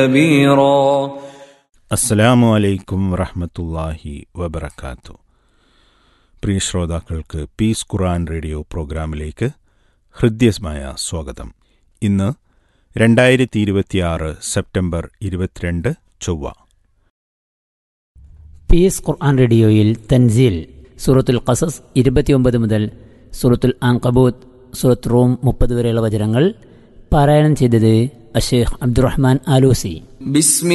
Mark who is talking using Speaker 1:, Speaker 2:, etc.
Speaker 1: كبيرا
Speaker 2: അസ്സലാമു അലൈക്കും വറഹമത്തല്ലാഹി വബർക്കാത്തു പ്രിയ ശ്രോതാക്കൾക്ക് പീസ് ഖുറാൻ റേഡിയോ പ്രോഗ്രാമിലേക്ക് ഹൃദ്യമായ സ്വാഗതം ഇന്ന് രണ്ടായിരത്തി ഇരുപത്തിയാറ് സെപ്റ്റംബർ ഇരുപത്തിരണ്ട് ചൊവ്വ
Speaker 3: പീസ് ഖുർആൻ റേഡിയോയിൽ തൻസീൽ സൂറത്തുൽ ഖസസ് ഇരുപത്തിയൊമ്പത് മുതൽ സൂറത്തുൽ ആങ്കബൂത്ത് സൂറത്ത് റൂം മുപ്പത് വരെയുള്ള വചനങ്ങൾ പാരായണം ചെയ്തത് അഷേഖ് അബ്ദുറഹ്മാൻ ആലൂസി
Speaker 1: بسم